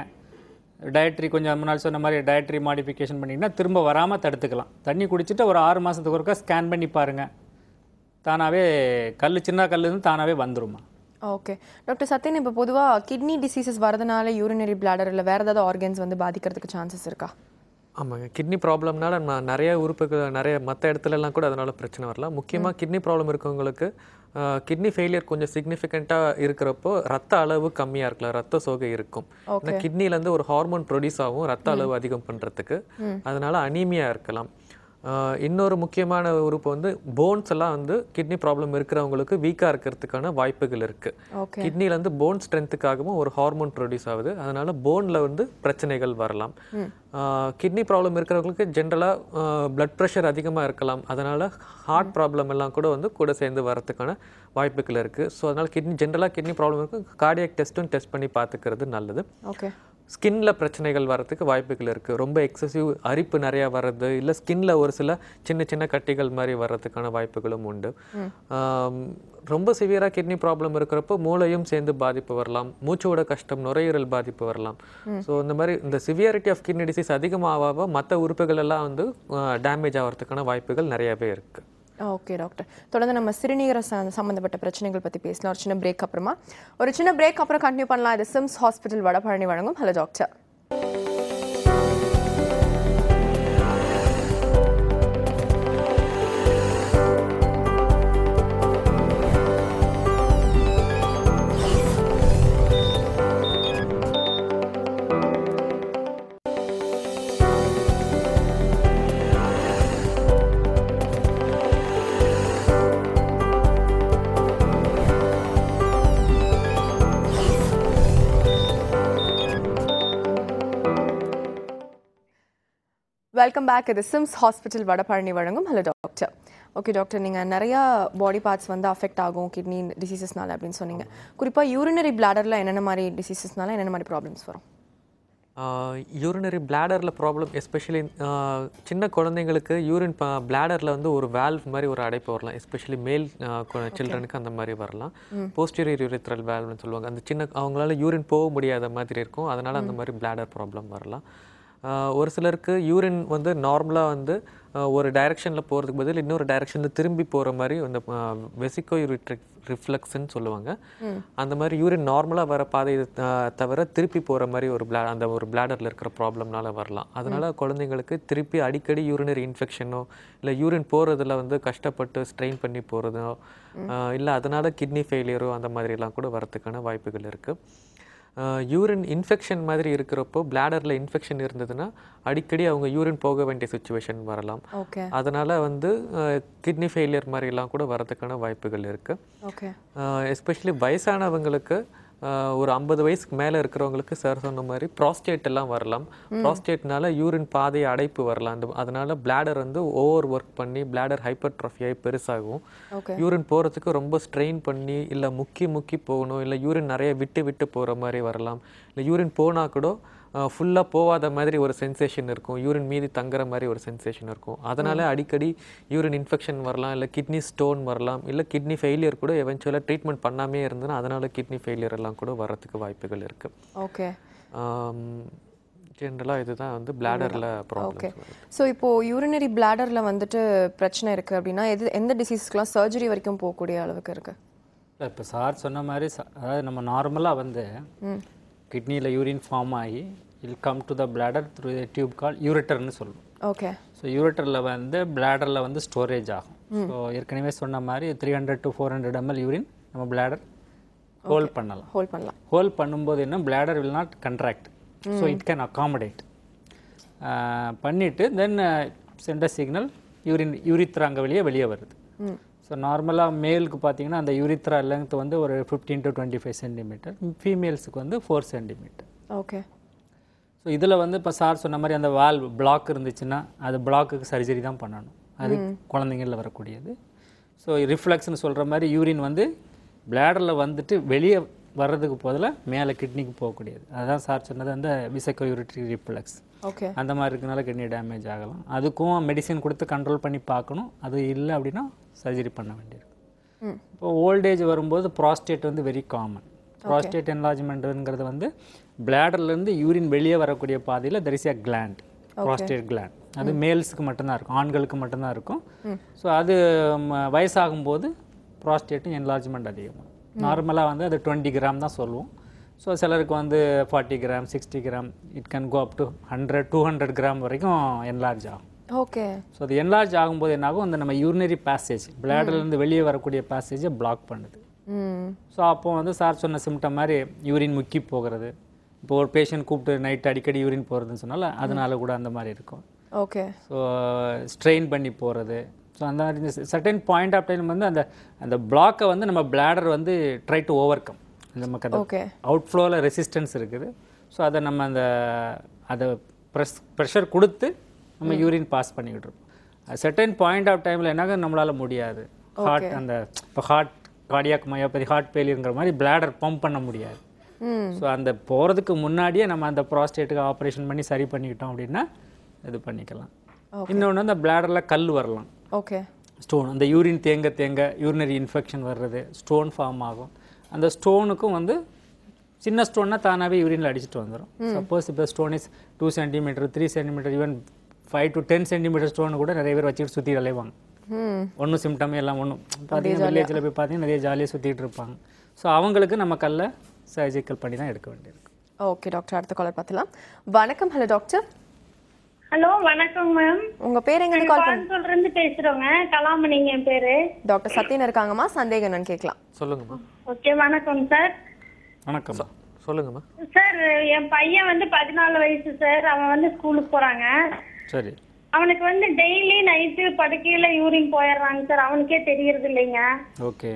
டயட்ரி கொஞ்சம் முன்னாடி சொன்ன மாதிரி டயட்ரி மாடிஃபிகேஷன் பண்ணிங்கன்னா திரும்ப வராமல் தடுத்துக்கலாம் தண்ணி குடிச்சிட்டு ஒரு ஆறு மாதத்துக்கு ஒருக்கா ஸ்கேன் பண்ணி பாருங்கள் தானாகவே கல் சின்ன கல் இருந்து தானாகவே வந்துருமா ஓகே டாக்டர் சத்யன் இப்போ பொதுவாக கிட்னி டிசீசஸ் வரதுனால யூரினரி பிளாடர் இல்லை வேற ஏதாவது ஆர்கன்ஸ் வந்து பாதிக்கிறதுக்கு சான்சஸ் இருக்கா ஆமாங்க கிட்னி ப்ராப்ளம்னால நம்ம நிறைய உறுப்புகள் நிறைய மற்ற இடத்துலலாம் கூட அதனால பிரச்சனை வரலாம் முக்கியமாக கிட்னி ப்ராப்ளம் இருக்கவங்களுக்கு கிட்னி ஃபெயிலியர் கொஞ்சம் சிக்னிஃபிகண்ட்டாக இருக்கிறப்போ ரத்த அளவு கம்மியாக இருக்கலாம் ரத்த சோகை இருக்கும் ஏன்னா கிட்னிலேருந்து ஒரு ஹார்மோன் ப்ரொடியூஸ் ஆகும் ரத்த அளவு அதிகம் பண்ணுறதுக்கு அதனால அனீமியா இருக்கலாம் ஆஹ் இன்னொரு முக்கியமான உறுப்பு வந்து போன்ஸ் எல்லாம் வந்து கிட்னி ப்ராப்ளம் இருக்கிறவங்களுக்கு வீக்காக இருக்கிறதுக்கான வாய்ப்புகள் இருக்கு ஓகே கிட்னில இருந்து போன் ஸ்ட்ரென்த்துக்காகவும் ஒரு ஹார்மோன் ப்ரொடியூஸ் ஆகுது அதனால போன்ல வந்து பிரச்சனைகள் வரலாம் கிட்னி ப்ராப்ளம் இருக்கிறவங்களுக்கு ஜென்ரலாக பிளட் ப்ரெஷர் அதிகமாக இருக்கலாம் அதனால ஹார்ட் ப்ராப்ளம் எல்லாம் கூட வந்து கூட சேர்ந்து வரதுக்கான வாய்ப்புகள் இருக்கு ஸோ அதனால கிட்னி ஜென்ரலாக கிட்னி ப்ராப்ளம் இருக்கு கார்டியாக் டெஸ்ட்டும் டெஸ்ட் பண்ணி பார்த்துக்கிறது நல்லது ஓகே ஸ்கின்ல பிரச்சனைகள் வரதுக்கு வாய்ப்புகள் இருக்குது ரொம்ப எக்ஸசிவ் அரிப்பு நிறையா வர்றது இல்லை ஸ்கின்ல ஒரு சில சின்ன சின்ன கட்டிகள் மாதிரி வர்றதுக்கான வாய்ப்புகளும் உண்டு ஆம், ரொம்ப சிவியராக கிட்னி ப்ராப்ளம் இருக்கிறப்போ மூளையும் சேர்ந்து பாதிப்பு வரலாம் மூச்சோட கஷ்டம் நுரையீரல் பாதிப்பு வரலாம் ஸோ இந்த மாதிரி இந்த சிவியாரிட்டி ஆஃப் கிட்னி டிசீஸ் அதிகமாக மற்ற உறுப்புகள் எல்லாம் வந்து டேமேஜ் ஆகிறதுக்கான வாய்ப்புகள் நிறையவே இருக்குது ஓகே டாக்டர் தொடர்ந்து நம்ம சிறுநீரக ச- சம்பந்தப்பட்ட பிரச்சனைகள் பற்றி பேசலாம் ஒரு சின்ன பிரேக் அப்புறமா ஒரு சின்ன பிரேக் அப்புறம் கண்டினியூ பண்ணலாம் இது சிம்ஸ் ஹாஸ்பிட்டல் வடபழனி வழங்கும் ஹலோ டாக்டர் வெல்கம் பேக் இது சிம்ஸ் ஹாஸ்பிட்டல் வடபழனி வழங்கும் ஹலோ டாக்டர் ஓகே டாக்டர் நீங்கள் நிறையா பாடி பார்ட்ஸ் வந்து அஃபெக்ட் ஆகும் கிட்னி டிசீசஸ்னால அப்படின்னு சொன்னீங்க குறிப்பாக யூரினரி பிளாடரில் என்னென்ன மாதிரி டிசீசஸ்னால என்னென்ன மாதிரி ப்ராப்ளம்ஸ் வரும் யூரினரி பிளாடரில் ப்ராப்ளம் எஸ்பெஷலி சின்ன குழந்தைங்களுக்கு யூரின் பிளாடரில் வந்து ஒரு வேல்வ் மாதிரி ஒரு அடைப்பு வரலாம் எஸ்பெஷலி மேல் சில்ட்ரனுக்கு அந்த மாதிரி வரலாம் போஸ்டீரியர் யூரித்ரல் வேல்வ்னு சொல்லுவாங்க அந்த சின்ன அவங்களால யூரின் போக முடியாத மாதிரி இருக்கும் அதனால அந்த மாதிரி பிளாடர் ப்ராப்ளம் வரலாம் ஆஹ் ஒரு சிலருக்கு யூரின் வந்து நார்மலாக வந்து ஆஹ் ஒரு டைரக்ஷனில் போகிறதுக்கு பதில் இன்னொரு டைரக்ஷனில் திரும்பி போகிற மாதிரி இந்த வெசிக்கோ யூரிட்ரிக் ரிஃப்ளெக்ஸ்ன்னு சொல்லுவாங்க அந்த மாதிரி யூரின் நார்மலாக வர பாதை தவிர திருப்பி போகிற மாதிரி ஒரு பிளா அந்த ஒரு பிளாடரில் இருக்கிற ப்ராப்ளம்னால வரலாம் அதனால குழந்தைங்களுக்கு திருப்பி அடிக்கடி யூரினரி இன்ஃபெக்ஷனோ இல்லை யூரின் போகிறதுல வந்து கஷ்டப்பட்டு ஸ்ட்ரெயின் பண்ணி போகிறதோ இல்லை அதனால கிட்னி ஃபெயிலியரோ அந்த மாதிரிலாம் கூட வரதுக்கான வாய்ப்புகள் இருக்குது யூரின் இன்ஃபெக்ஷன் மாதிரி இருக்கிறப்போ பிளாடரில் இன்ஃபெக்ஷன் இருந்ததுன்னா அடிக்கடி அவங்க யூரின் போக வேண்டிய சுச்சுவேஷன் வரலாம் ஓகே அதனால் வந்து கிட்னி ஃபெயிலியர் மாதிரிலாம் கூட வரதுக்கான வாய்ப்புகள் இருக்குது ஓகே எஸ்பெஷலி வயசானவங்களுக்கு ஆஹ், ஒரு ஐம்பது வயசுக்கு மேலே இருக்கிறவங்களுக்கு சார் சொன்ன மாதிரி ப்ராஸ்டேட் எல்லாம் வரலாம் ப்ராஸ்டேட்னால யூரின் பாதை அடைப்பு வரலாம் அந்த அதனால பிளாடர் வந்து ஓவர் ஒர்க் பண்ணி பிளாடர் ஹைப்பர்ட்ரோஃபியாகி பெருசாகும் ஓகே யூரின் போகிறதுக்கு ரொம்ப ஸ்ட்ரெயின் பண்ணி இல்லை முக்கி முக்கி போகணும் இல்லை யூரின் நிறைய விட்டு விட்டு போகிற மாதிரி வரலாம் இல்லை யூரின் போனால் கூட ஃபுல்லாக போகாத மாதிரி ஒரு சென்சேஷன் இருக்கும் யூரின் மீதி தங்குற மாதிரி ஒரு சென்சேஷன் இருக்கும் அதனால அடிக்கடி யூரின் இன்ஃபெக்ஷன் வரலாம் இல்லை கிட்னி ஸ்டோன் வரலாம் இல்லை கிட்னி ஃபெயிலியர் கூட எவென்ச்சுவலாக ட்ரீட்மெண்ட் பண்ணாமே இருந்ததுன்னா அதனால கிட்னி ஃபெயிலியர் எல்லாம் கூட வரதுக்கு வாய்ப்புகள் இருக்குது ஓகே ஜென்ரலாக இதுதான் வந்து பிளாடரில் ஓகே ப்ராப்ளம் ஸோ இப்போ யூரினரி பிளாடர்ல வந்துட்டு பிரச்சனை இருக்கு அப்படின்னா எது எந்த டிசீஸ்க்குலாம் சர்ஜரி வரைக்கும் போகக்கூடிய அளவுக்கு இருக்கு இல்லை இப்போ சார் சொன்ன மாதிரி ச- அதாவது நம்ம நார்மலாக வந்து கிட்னியில் யூரின் ஃபார்ம் ஆகி will come to the bladder through tube call யூரிட்டர்னு சொல்லுவோம் ஓகே ஸோ யூரிட்டரில் வந்து பிளாடரில் வந்து ஸ்டோரேஜ் ஆகும் ஸோ ஏற்கனவே சொன்ன மாதிரி three hundred to four hundred ML urine நம்ம பிளாடர் ஹோல்ட் பண்ணலாம் ஹோல்ட் பண்ணலாம் ஹோல்ட் பண்ணும்போது என்ன bladder will not contract so it can accommodate பண்ணிவிட்டு then send signal urine urethra அங்கே வெளியே வெளியே வருது ஸோ நார்மலாக மேலுக்கு பார்த்தீங்கன்னா அந்த யூரித்ரா லெங்த் வந்து ஒரு fifteen to twenty five centimetre ஃபீமேல்ஸுக்கு வந்து ஃபோர் சென்டிமீட்டர் ஓகே ஸோ இதில் வந்து இப்போ சார் சொன்ன மாதிரி அந்த வால் பிளாக் இருந்துச்சுன்னா அது பிளாக்குக்கு சர்ஜரி தான் பண்ணணும் அது குழந்தைங்களில் வரக்கூடியது ஸோ ரிஃப்ளெக்ஸ்னு சொல்கிற மாதிரி யூரின் வந்து பிளாடரில் வந்துட்டு வெளியே வர்றதுக்கு பதிலாக மேலே கிட்னிக்கு போகக்கூடியது அதுதான் சார் சொன்னது அந்த விசக்கோ யூரிட்ரி ரிஃப்ளெக்ஸ் ஓகே அந்த மாதிரி இருக்கனால கிட்னி டேமேஜ் ஆகலாம் அதுக்கும் மெடிசின் கொடுத்து கண்ட்ரோல் பண்ணி பார்க்கணும் அது இல்லை அப்படின்னா சர்ஜரி பண்ண வேண்டியிருக்கும் இப்போ ஓல்டேஜ் வரும்போது ப்ராஸ்டேட் வந்து வெரி காமன் ப்ராஸ்டேட் என்லார்ஜ்மெண்ட்டுங்கிறது வந்து பிளாடர்லேருந்து யூரின் வெளியே வரக்கூடிய பாதையில் there is a gland prostate gland அது மேல்ஸுக்கு மட்டும்தான் இருக்கும் ஆண்களுக்கு மட்டும்தான் இருக்கும் ஸோ அது ம, வயசாகும்போது ப்ராஸ்டேட்டும் என்லார்ஜ்மெண்ட் அதிகமாக நார்மலாக வந்து அது டுவெண்ட்டி கிராம் தான் சொல்லுவோம் ஸோ சிலருக்கு வந்து forty gram sixty gram it can go up to hundred two hundred gram வரைக்கும் என்லார்ஜ் ஆகும் ஓகே ஸோ அது என்லார்ஜ் ஆகும்போது என்னாகும் அந்த நம்ம யூரினரி பேசேஜ் பிளாடர்லேருந்து வெளியே வரக்கூடிய பேசேஜை பிளாக் பண்ணுது ம் ஸோ அப்போ வந்து சார் சொன்ன சிம்டம் மாதிரி யூரின் முக்கி போகிறது இப்போ ஒரு பேஷண்ட் கூப்பிட்டு நைட் அடிக்கடி யூரின் போகிறதுன்னு சொன்னால அதனால கூட அந்த மாதிரி இருக்கும் ஓகே ஸோ ஸ்ட்ரெயின் பண்ணி போகிறது ஸோ அந்த மாதிரி சர்டன் பாயிண்ட் ஆஃப் டைம் வந்து அந்த அந்த பிளாக்கை வந்து நம்ம பிளாடர் வந்து ட்ரை டு ஓவர் கம் நமக்கு அந்த ஓகே அவுட்ஃப்ளோவில் ரெசிஸ்டன்ஸ் இருக்குது ஸோ அதை நம்ம அந்த அதை ப்ரெஸ் ப்ரெஷர் கொடுத்து நம்ம யூரின் பாஸ் பண்ணிக்கிட்டு இருப்போம் செர்டைன் பாயிண்ட் ஆஃப் டைமில் என்னாக நம்மளால் முடியாது ஹார்ட் அந்த இப்போ ஹார்ட் கார்டியாக் மயோபதி ஹார்ட் ஃபெயிலியருங்கிற மாதிரி பிளாடர் பம்ப் பண்ண முடியாது ம் ஸோ அந்த போகிறதுக்கு முன்னாடியே நம்ம அந்த ப்ராஸ்டேட்டுக்கு ஆப்ரேஷன் பண்ணி சரி பண்ணிக்கிட்டோம் அப்படின்னா இது பண்ணிக்கலாம் இன்னொன்று அந்த பிளாடரில் கல் வரலாம் ஓகே ஸ்டோன் அந்த யூரின் தேங்க தேங்க யூரினரி இன்ஃபெக்ஷன் வர்றது ஸ்டோன் ஃபார்ம் ஆகும் அந்த ஸ்டோனுக்கும் வந்து சின்ன ஸ்டோன்னா தானாகவே யூரினில் அடிச்சிட்டு வந்துடும் சப்போஸ் இப்போ stone is two centimetre three centimetre even five to ten centimetre stone கூட நிறைய பேர் வச்சுட்டு சுற்றி அலைவாங்க ம் ஒன்றும் சிம்டமே எல்லாம் ஒன்றும் பார்த்தீங்கன்னா வில்லேஜில் போய் பார்த்தீங்கன்னா நிறைய ஜாலியாக சுற்றிட்டு இருப்பாங்க ஸோ அவங்களுக்கு நம்ம கல்ல சர்ஜிக்கல் பண்ணி தான் எடுக்க வேண்டியிருக்கு ஓகே டாக்டர் அடுத்த காலர் பார்த்துலாம் வணக்கம் ஹலோ டாக்டர் ஹலோ வணக்கம் மேம் உங்க பேர் எங்க கால் பண்ண கோயம்புத்தூர்ல இருந்து பேசுறோங்க கலாமணிங்க என் பேரு டாக்டர் சத்யன் இருக்காங்கம்மா சந்தேகம் என்னன்னு கேட்கலாம் சொல்லுங்கம்மா ஓகே வணக்கம் சார் வணக்கம் சொல்லுங்கம்மா சார் என் பையன் வந்து பதினாலு வயசு சார் அவன் வந்து ஸ்கூலுக்கு போறாங்க சரி அவனுக்கு வந்து டெய்லி நைட்டு படுக்கையில யூரின் போயிடுறாங்க சார் அவனுக்கே தெரியறது இல்லைங்க ஓகே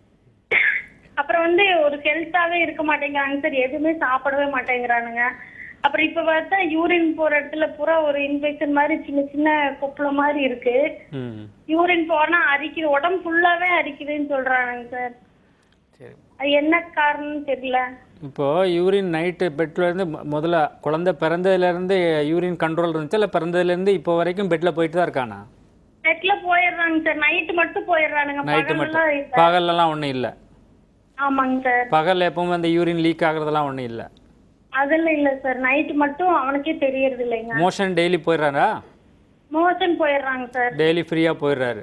அப்புறம் வந்து ஒரு ஹெல்த்தாவே இருக்க மாட்டேங்கிறாங்க சார் எதுவுமே சாப்பிடவே மாட்டேங்கிறானுங்க அப்புறம் இப்ப பார்த்தா யூரின் போற இடத்துல பூரா ஒரு இன்ஃபெக்ஷன் மாதிரி சின்ன சின்ன கொப்பளம் மாதிரி இருக்கு ம் யூரின் போனா அரிக்குது உடம்பு ஃபுல்லாவே அரிக்குதுன்னு சொல்றானுங்க சார் சரி அது என்ன காரணம்னு தெரியல இப்போ யூரின் நைட்டு பெட்லேருந்து முதல்ல குழந்தை பிறந்ததுலேருந்து யூரின் கண்ட்ரோல் இருந்துச்சு இல்லை பிறந்ததுலேருந்து இப்போ வரைக்கும் பெட்டில் போயிட்டு தான் இருக்கானா பெட்ல போயிடுறாங்க சார் நைட்டு மட்டும் போயிடுறானுங்க நைட்டு மட்டும் பகல்லாம் இல்ல பகல்லலாம் ஒன்றும் இல்லை ஆமாங்க சார் பகலில் எப்பவும் அந்த யூரின் லீக் ஆகுறதெல்லாம் ஒன்றும் இல்லை அதெல்லாம் இல்ல சார் நைட்டு மட்டும் அவனுக்கே தெரியறது இல்லைங்க மோஷன் டெய்லி போயிடுறாரா மோஷன் போயிடுறாங்க சார் டெய்லி ஃப்ரீயாக போயிடுறாரு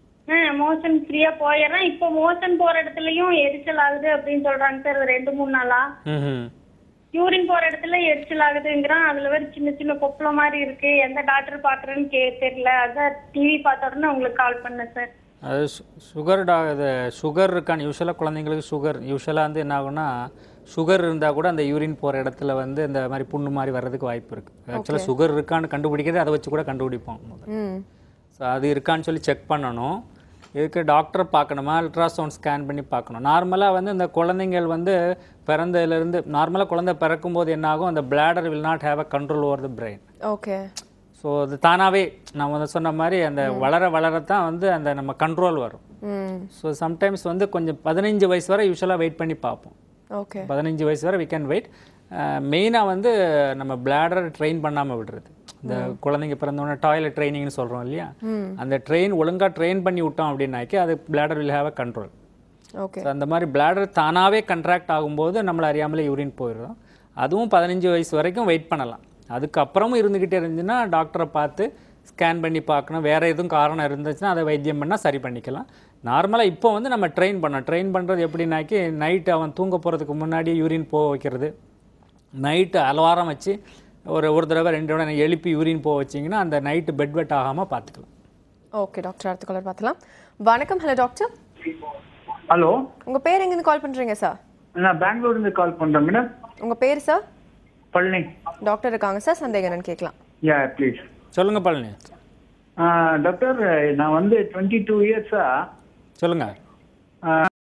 மோஷன் ஃப்ரீயா போயிடுறான் இப்போ மோஷன் போற இடத்துலயும் எரிச்சல் ஆகுது அப்படின்னு சொல்றாங்க சார் ஒரு ரெண்டு மூணு நாளா ம் யூரின் போற இடத்துல எரிச்சல் ஆகுதுங்கிறான் அதுல வேற சின்ன சின்ன கொப்பளம் மாதிரி இருக்கு எந்த டாக்டர் பாக்குறேன்னு கே தெரியல அதான் டிவி பார்த்த உடனே உங்களுக்கு கால் பண்ணேன் சார் அது சுகர் டா இது சுகர் இருக்கான்னு யூஸ்வலாக குழந்தைங்களுக்கு சுகர் யூஸ்வலாக வந்து என்ன ஆகும்னா சுகர் இருந்தால் கூட அந்த யூரின் போகிற இடத்துல வந்து இந்த மாதிரி புண்ணு மாதிரி வர்றதுக்கு வாய்ப்பு இருக்குது ஆக்சுவலாக சுகர் இருக்கான்னு கண்டுபிடிக்கிறது அதை வச்சு கூட கண்டுபிடிப்போம் ம் ஸோ அது இருக்கான்னு சொல்லி செக் பண்ணணும் இதுக்கு டாக்டர் பார்க்கணுமா அல்ட்ராசவுண்ட் ஸ்கேன் பண்ணி பார்க்கணும் நார்மலாக வந்து இந்த குழந்தைங்கள் வந்து பிறந்ததுலேருந்து நார்மலாக குழந்தை பிறக்கும்போது என்ன ஆகும் அந்த bladder will not have a control over the brain okay so அது தானாகவே நம்ம வந்து சொன்ன மாதிரி அந்த வளர வளரத்தான் வந்து அந்த நம்ம கண்ட்ரோல் வரும் ம் ஸோ சம்டைம்ஸ் வந்து கொஞ்சம் பதினஞ்சு வயசு வரை யூஸ்வலாக வெயிட் பண்ணி பார்ப்போம் ஓகே பதினஞ்சு வயசு வரை வி கேன் வெயிட் மெயினாக வந்து நம்ம பிளாடரை ட்ரெயின் பண்ணாமல் விடுறது இந்த குழந்தைங்க பிறந்தோடனே டாய்லெட் ட்ரைனிங்னு சொல்கிறோம் இல்லையா அந்த ட்ரெயின் ஒழுங்காக ட்ரெயின் பண்ணி விட்டோம் அப்படின்னாக்கி அது bladder will have a control okay so அந்த மாதிரி பிளாடர் தானாகவே கண்ட்ராக்ட் ஆகும்போது நம்மளை அறியாமலே யூரின் போயிடும் அதுவும் பதினஞ்சு வயசு வரைக்கும் வெயிட் பண்ணலாம் அதுக்கப்புறமும் இருந்துக்கிட்டே இருந்துச்சுன்னா டாக்டரை பார்த்து ஸ்கேன் பண்ணி பார்க்கணும் வேறு எதுவும் காரணம் இருந்துச்சுன்னா அதை வைத்தியம் பண்ணால் சரி பண்ணிக்கலாம் நார்மலாக இப்போ வந்து நம்ம ட்ரெயின் பண்ணோம் ட்ரெயின் பண்ணுறது எப்படின்னாக்கி நைட்டு அவன் தூங்க போகிறதுக்கு முன்னாடி யூரின் போக வைக்கிறது நைட்டு அலாரம் வச்சு ஒரு ஒரு தடவை ரெண்டு தடவை எழுப்பி யூரின் போக வச்சிங்கன்னா அந்த நைட்டு பெட் வெட் ஆகாமல் பார்த்துக்கலாம் ஓகே டாக்டர் அடுத்த காலர் பார்க்கலாம் வணக்கம் ஹலோ டாக்டர் ஹலோ உங்க பேர் எங்கேருந்து கால் பண்றீங்க சார் நான் பெங்களூர்ல இருந்து கால் பண்றேன் மேடம் உங்க பேர் சார் பழனி டாக்டர் இருக்காங்க சார் சந்தேகம் என்னன்னு கேட்கலாம் யா ப்ளீஸ் சொல்லுங்கள் பழனி டாக்டர் நான் வந்து டுவெண்ட்டி டூ இயர்ஸா சொல்லுங்கள்